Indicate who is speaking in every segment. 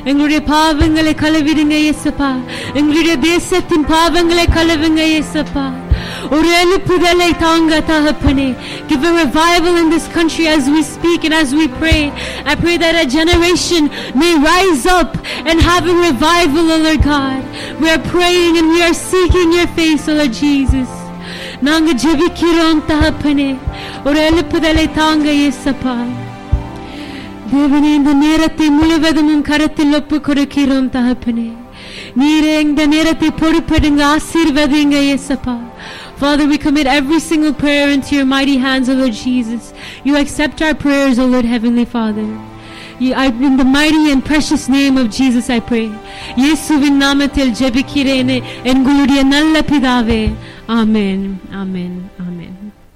Speaker 1: எங்களுடைய பாவங்களை கழுவிடுங்க இயேசப்பா எங்களுடைய தேசத்தின் பாவங்களை கழுவுங்க இயேசப்பா ஒரு எழுப்புதலை தாங்க தகப்பனே give a revival in this country as we speak and as we pray I pray that a generation may rise up and have a revival O Lord God we are praying and we are seeking your face O Lord Jesus நாங்க ஜெபிக்கிறோம் தகப்பனே ஒரு எழுப்புதலை தாங்க இயேசப்பா தேவனே இந்த நேரத்தை முழுவதும் உம் கரத்தில் ஒப்பு கொடுக்கிறோம் தகப்பனே நீரே இந்த நேரத்தை பொறுப்பெடுங்க ஆசீர்வதிங்க இயேசப்பா Father, we commit every single prayer into your mighty hands, O Lord Jesus. You accept our prayers, O Lord Heavenly Father. You, I, in the mighty and precious name of Jesus, I pray. இயேசுவின் நாமத்தில் ஜெபிக்கிறேன் எங்களுடைய நல்ல பிதாவே ஆமென் ஆமென் ஆமென்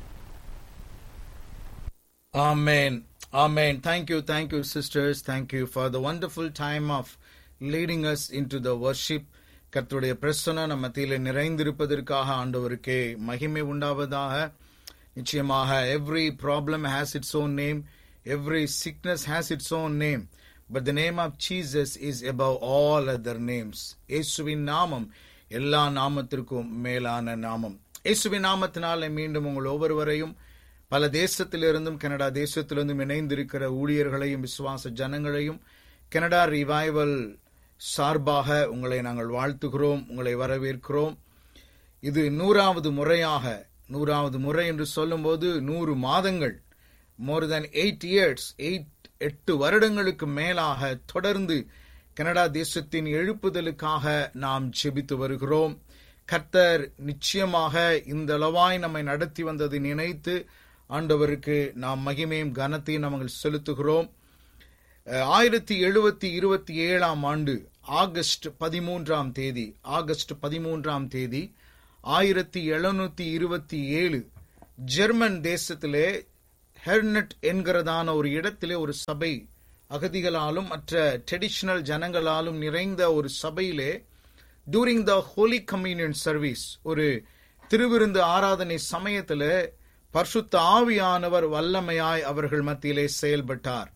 Speaker 2: Amen. Amen. Thank you. Thank you, sisters. Thank you for the wonderful time of leading us into the worship. கர்த்தருடைய பிரசன நம்ம மத்தியில நிறைந்திருப்பதற்காக ஆண்டவருக்கே மகிமை உண்டாவதாக நிச்சயமாக every problem has its own name every sickness has its own name but the name of Jesus is above all other names இயேசுவின் நாமம் எல்லா நாமத்திற்கும் மேலான நாமம் இயேசுவின் நாமத்தினால மீண்டும் உங்கள் ஒவ்வொருவரையும் பல தேசத்திலிருந்தும் கனடா தேசத்திலிருந்தும் இணைந்திருக்கிற ஊழியர்களையும் விசுவாச ஜனங்களையும் கனடா ரிவைவல் சார்பாக உங்களை நாங்கள் வாழ்த்துகிறோம் உங்களை வரவேற்கிறோம் இது நூறாவது முறையாக நூறாவது முறை என்று சொல்லும்போது நூறு மாதங்கள் more than eight years eight எட்டு வருடங்களுக்கு மேலாக தொடர்ந்து கனடா தேசத்தின் எழுப்புதலுக்காக நாம் ஜெபித்து வருகிறோம் கர்த்தர் நிச்சயமாக இந்த அளவாய் நம்மை நடத்தி வந்ததை நினைத்து ஆண்டவருக்கு நாம் மகிமையும் கனத்தையும் நாங்கள் செலுத்துகிறோம் ஆயிரத்தி எழுபத்தி இருபத்தி ஏழாம் ஆண்டு ஆகஸ்ட் பதிமூன்றாம் தேதி ஆகஸ்ட் பதிமூன்றாம் தேதி ஆயிரத்தி எழுநூத்தி இருபத்தி ஏழு ஜெர்மன் தேசத்திலே ஹெர்னட் என்கிறதான ஒரு இடத்திலே ஒரு சபை அகதிகளாலும் மற்ற ட்ரெடிஷனல் ஜனங்களாலும் நிறைந்த ஒரு சபையிலே during the holy communion service ஒரு திருவிருந்து ஆராதனை சமயத்தில் பர்சுத்த ஆவியானவர் வல்லமையாய் அவர்கள் மத்தியிலே செயல்பட்டார்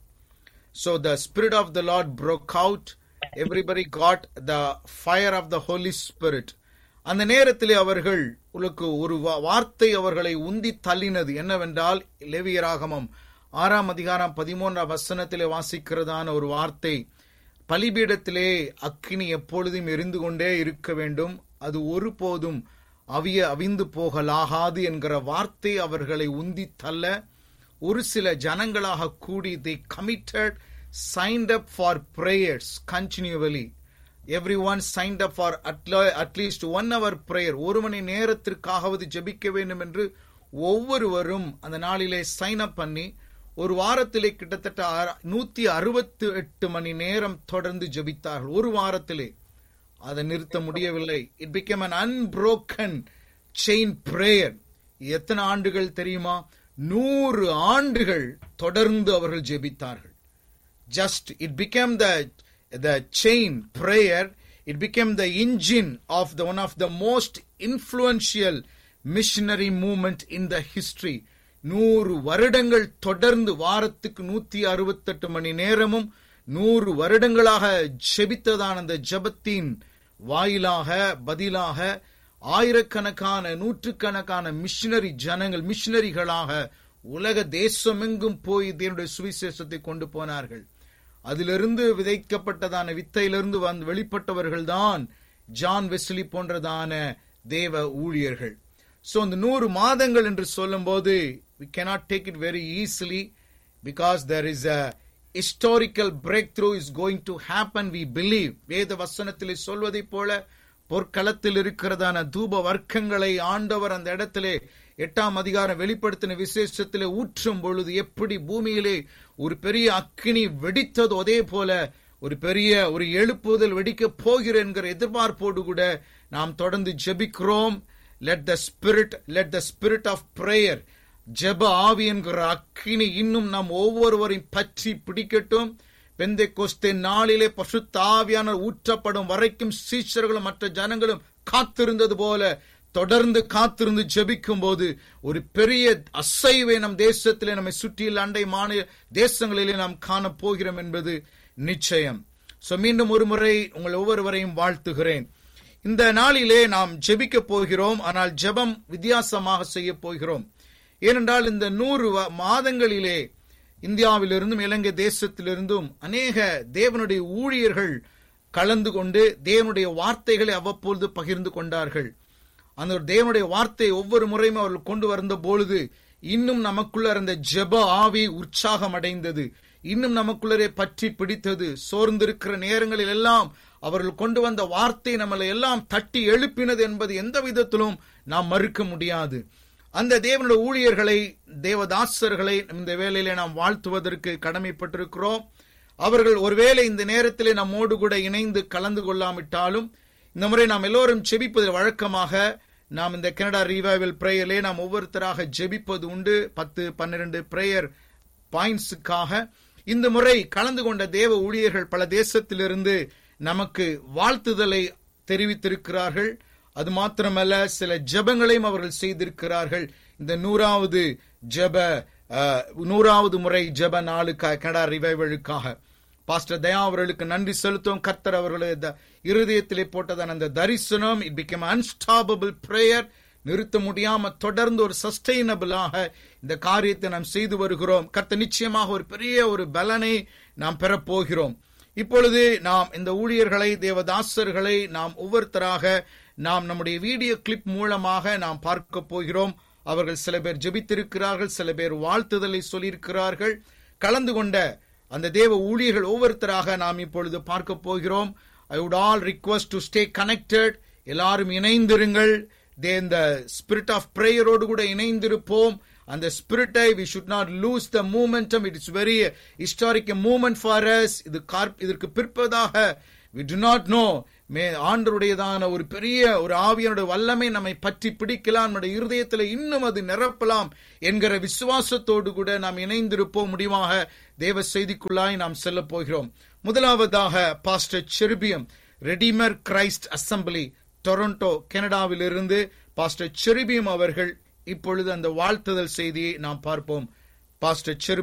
Speaker 2: So the Spirit of the Lord broke out. Everybody got the fire of the Holy Spirit. அந்த நேரத்திலே அவர்கள் உங்களுக்கு ஒரு வா- வார்த்தை அவர்களை உந்தி தள்ளினது என்னவென்றால் லேவியராகமம் ஆறாம் அதிகாரம் பதிமூன்றாம் வசனத்திலே வாசிக்கிறதான ஒரு வார்த்தை பலிபீடத்திலே அக்கினி எப்பொழுதும் எரிந்து கொண்டே இருக்க வேண்டும் அது ஒருபோதும் அவிய அவிந்து போகலாகாது என்கிற வார்த்தை அவர்களை உந்தி தள்ள ஒரு சில ஜனங்களாக கூடி the committed signed up for prayers continually every one signed up for at least one hour prayer ஒரு மணி நேரத்திற்காகவது ஜெபிக்க வேண்டும் என்று ஒவ்வொருவரும் அந்த நாளிலே சைன் அப் பண்ணி ஒரு வாரத்திலே கிட்டத்தட்ட அற- நூத்தி அறுபத்தி எட்டு மணி நேரம் தொடர்ந்து ஜெபித்தார்கள் ஒரு வாரத்திலே அதை நிறுத்த முடியவில்லை it became an unbroken chain prayer எத்தனை ஆண்டுகள் தெரியுமா நூறு ஆண்டுகள் தொடர்ந்து அவர்கள் ஜெபித்தார்கள் just it became the the chain prayer it became the engine of the one of the most influential missionary movement in the history நூறு வருடங்கள் தொடர்ந்து வாரத்துக்கு நூத்தி அறுபத்தெட்டு மணி நேரமும் நூறு வருடங்களாக ஜெபித்ததான அந்த ஜெபத்தின் வாயிலாக பதிலாக ஆயிரக்கணக்கான நூற்றுக்கணக்கான மிஷினரி ஜனங்கள் மிஷினரிகளாக உலக தேசமெங்கும் போய் தேவனுடைய சுவிசேஷத்தை கொண்டு போனார்கள் அதிலிருந்து விதைக்கப்பட்டதான வித்தையிலிருந்து வந்து வெளிப்பட்டவர்கள் தான் ஜான் வெஸ்லி போன்றதான தேவ ஊழியர்கள் சோ இந்த நூறு மாதங்கள் என்று சொல்லும்போது we cannot take it very easily because there is a historical breakthrough is going to happen we believe வேத வசனத்திலே சொல்வதைப் போல பொற்களத்தில் இருக்கிறதான தூப வர்க்கங்களை ஆண்டவர் அந்த இடத்திலே எட்டாம் அதிகாரம் வெளிப்படுத்தின விசேஷத்திலே ஊற்றும் பொழுது எப்படி பூமியிலே ஒரு பெரிய அக்கினி வெடித்ததோ அதே போல ஒரு பெரிய ஒரு எழுப்புதல் வெடிக்க போகிற என்கிற எதிர்பார்ப்போடு கூட நாம் தொடர்ந்து ஜெபிக்கிறோம் let the spirit let the spirit of prayer ஜெப ஆவி என்கிற அக்கினி இன்னும் நாம் ஒவ்வொருவரையும் பற்றி பிடிக்கட்டும் பெந்தை கொஸ்தே நாளிலே பசுத்த ஆவியானவர் ஊற்றப்படும் வரைக்கும் சீஷர்களும் மற்ற ஜனங்களும் காத்திருந்தது போல தொடர்ந்து காத்திருந்து ஜெபிக்கும் போது ஒரு பெரிய அசைவை நம் தேசத்திலே நம்மை சுற்றியுள்ள அண்டை மாநில தேசங்களிலே நாம் காண போகிறோம் என்பது நிச்சயம் சோ மீண்டும் ஒரு முறை உங்கள் ஒவ்வொருவரையும் வாழ்த்துகிறேன் இந்த நாளிலே நாம் ஜெபிக்க போகிறோம் ஆனால் ஜெபம் வித்தியாசமாக செய்ய போகிறோம் ஏனென்றால் இந்த நூறு வ- மாதங்களிலே இந்தியாவிலிருந்தும் இலங்கை தேசத்திலிருந்தும் அநேக தேவனுடைய ஊழியர்கள் கலந்து கொண்டு தேவனுடைய வார்த்தைகளை அவ்வப்பொழுது பகிர்ந்து கொண்டார்கள் அந்த ஒரு தேவனுடைய வார்த்தை ஒவ்வொரு முறையும் அவர்கள் கொண்டு வந்த பொழுது இன்னும் நமக்குள்ள இருந்த ஜெப ஆவி உற்சாகம் அடைந்தது இன்னும் நமக்குள்ளரே பற்றி பிடித்தது சோர்ந்திருக்கிற நேரங்களில் எல்லாம் அவர்கள் கொண்டு வந்த வார்த்தை நம்மளை எல்லாம் தட்டி எழுப்பினது என்பது எந்த விதத்திலும் நாம் மறுக்க முடியாது அந்த தேவனுடைய ஊழியர்களை தேவதாசர்களை இந்த வேளையிலே நாம் வாழ்த்துவதற்கு கடமைப்பட்டிருக்கிறோம் அவர்கள் ஒருவேளை இந்த நேரத்திலே நம்மோடு கூட இணைந்து கலந்து கொள்ளாவிட்டாலும் இந்த முறை நாம் எல்லோரும் செபிப்பது வழக்கமாக நாம் இந்த கனடா ரிவைவல் பிரேயர்லே நாம் ஒவ்வொருத்தராக ஜெபிப்பது உண்டு பத்து பன்னிரண்டு பிரேயர் பாயிண்ட்ஸுக்காக இந்த முறை கலந்து கொண்ட தேவ ஊழியர்கள் பல தேசத்திலிருந்து நமக்கு வாழ்த்துதலை தெரிவித்திருக்கிறார்கள் அது மாத்திரமல்ல சில ஜெபங்களையும் அவர்கள் செய்திருக்கிறார்கள் இந்த நூறாவது ஜெப அஹ், நூறாவது முறை ஜெப நாளுக்காக கனடா ரிவைவலுக்காக பாஸ்டர் தயா அவர்களுக்கு நன்றி செலுத்தும் கர்த்தர் அவர்களுடைய த- இருதயத்திலே போட்டதான அந்த தரிசனம் இட் பிகம் அன்ஸ்டாபபிள் பிரேயர் நிறுத்த முடியாம தொடர்ந்து ஒரு சஸ்டைனபிளாக இந்த காரியத்தை நாம் செய்து வருகிறோம் கர்த்தர் நிச்சயமாக ஒரு பெரிய ஒரு பலனை நாம் பெறப்போகிறோம் இப்பொழுது நாம் இந்த ஊழியர்களை தேவதாசர்களை நாம் ஒவ்வொருத்தராக நாம் நம்முடைய வீடியோ கிளிப் மூலமாக நாம் பார்க்க போகிறோம் அவர்கள் சில பேர் ஜெபித்திருக்கிறார்கள் சில பேர் வாழ்த்துதலை சொல்லியிருக்கிறார்கள் கலந்து கொண்ட அந்த தேவ ஊழியர்கள் ஒவ்வொருத்தராக நாம் இப்பொழுது பார்க்க போகிறோம் I would all request to stay connected எல்லாரும் இணைந்திருங்கள் தே இந்த ஸ்பிரிட் ஆஃப் பிரேயரோடு கூட இணைந்திருப்போம் அந்த ஸ்பிரிட்டை we should not lose the momentum it is very historic moment for us இது கார்ப் இதற்கு பிற்பதாக வி டு நாட் நோ மே ஆண்டருடையதான ஒரு பெரிய ஒரு ஆவியனுடைய வல்லமை நம்மை பற்றி பிடிக்கலாம் நம்முடைய இருதயத்தில் இன்னும் அது நிரப்பலாம் என்கிற விசுவாசத்தோடு கூட நாம் இணைந்திருப்போம் முடிவாக தேவ செய்திக்குள்ளாய் நாம் செல்ல போகிறோம் முதலாவதாக pastor Cherubim Redeemer Christ Assembly Toronto கனடாவிலிருந்து பாஸ்டர் செருபியம் அவர்கள் இப்பொழுது அந்த வாழ்த்துதல் செய்தியை நாம் பார்ப்போம் பாஸ்டர் செருபியம்